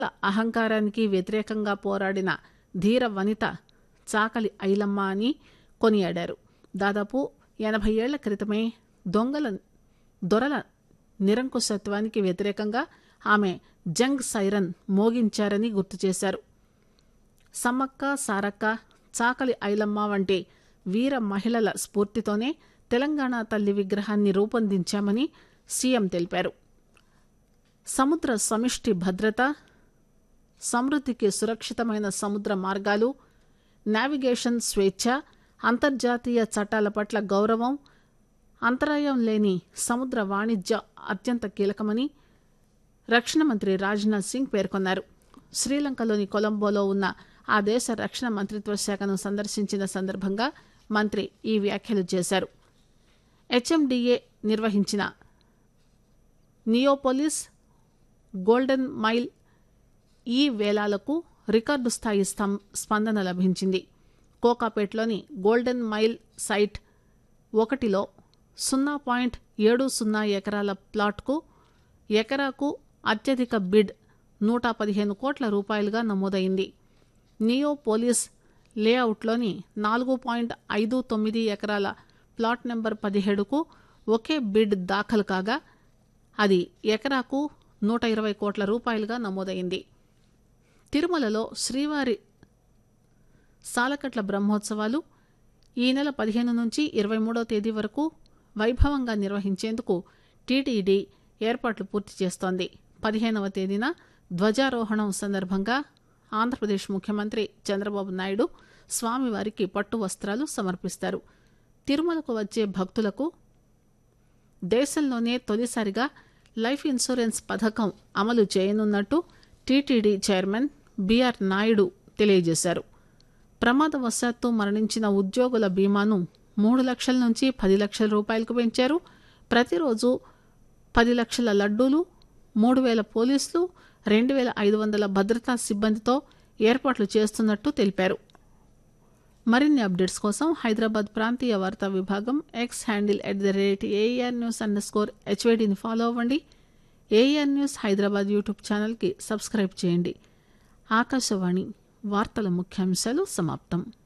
అహంకారానికి వ్యతిరేకంగా పోరాడిన ధీర వనిత చాకలి ఐలమ్మ అని కొనియాడారు దాదాపు ఎనభై ఏళ్ల క్రితమే దొంగల దొరల నిరంకుశత్వానికి వ్యతిరేకంగా ఆమె జంగ్ సైరన్ మోగించారని గుర్తు చేశారు సమ్మక్క సారక్క చాకలి ఐలమ్మ వంటి వీర మహిళల స్ఫూర్తితోనే తెలంగాణ తల్లి విగ్రహాన్ని రూపొందించామని సీఎం తెలిపారు సముద్ర సమిష్టి భద్రత సమృద్ధికి సురక్షితమైన సముద్ర మార్గాలు నావిగేషన్ స్వేచ్ఛ అంతర్జాతీయ చట్టాల పట్ల గౌరవం అంతరాయం లేని సముద్ర వాణిజ్య అత్యంత కీలకమని రక్షణ మంత్రి రాజ్నాథ్ సింగ్ పేర్కొన్నారు శ్రీలంకలోని కొలంబోలో ఉన్న ఆ దేశ రక్షణ మంత్రిత్వ శాఖను సందర్శించిన సందర్భంగా మంత్రి ఈ వ్యాఖ్యలు చేశారు హెచ్ఎండిఏ నిర్వహించిన నియోపోలిస్ గోల్డెన్ మైల్ ఈ వేలాలకు రికార్డు స్థాయి స్తం స్పందన లభించింది కోకాపేట్లోని గోల్డెన్ మైల్ సైట్ ఒకటిలో సున్నా పాయింట్ ఏడు సున్నా ఎకరాల ప్లాట్కు ఎకరాకు అత్యధిక బిడ్ నూట పదిహేను కోట్ల రూపాయలుగా నమోదైంది నియో పోలీస్ లేఅవుట్లోని నాలుగు పాయింట్ ఐదు తొమ్మిది ఎకరాల ప్లాట్ నెంబర్ పదిహేడుకు ఒకే బిడ్ దాఖలు కాగా అది ఎకరాకు నూట ఇరవై కోట్ల రూపాయలుగా నమోదైంది తిరుమలలో శ్రీవారి సాలకట్ల బ్రహ్మోత్సవాలు ఈ నెల పదిహేను నుంచి ఇరవై మూడో తేదీ వరకు వైభవంగా నిర్వహించేందుకు టీటీడీ ఏర్పాట్లు పూర్తి చేస్తోంది పదిహేనవ తేదీన ధ్వజారోహణం సందర్భంగా ఆంధ్రప్రదేశ్ ముఖ్యమంత్రి చంద్రబాబు నాయుడు స్వామివారికి పట్టు వస్త్రాలు సమర్పిస్తారు తిరుమలకు వచ్చే భక్తులకు దేశంలోనే తొలిసారిగా లైఫ్ ఇన్సూరెన్స్ పథకం అమలు చేయనున్నట్టు టీటీడీ చైర్మన్ బీఆర్ నాయుడు తెలియజేశారు ప్రమాదవశాత్తు మరణించిన ఉద్యోగుల బీమాను మూడు లక్షల నుంచి పది లక్షల రూపాయలకు పెంచారు ప్రతిరోజు పది లక్షల లడ్డూలు మూడు వేల పోలీసులు రెండు వేల ఐదు వందల భద్రతా సిబ్బందితో ఏర్పాట్లు చేస్తున్నట్టు తెలిపారు మరిన్ని అప్డేట్స్ కోసం హైదరాబాద్ ప్రాంతీయ వార్తా విభాగం X handle at the rate AR news underscore హెచ్వైడిని ఫాలో అవ్వండి ఏఆర్ న్యూస్ హైదరాబాద్ యూట్యూబ్ ఛానల్కి సబ్స్క్రైబ్ చేయండి ఆకాశవాణి వార్తల ముఖ్యాంశాలు సమాప్తం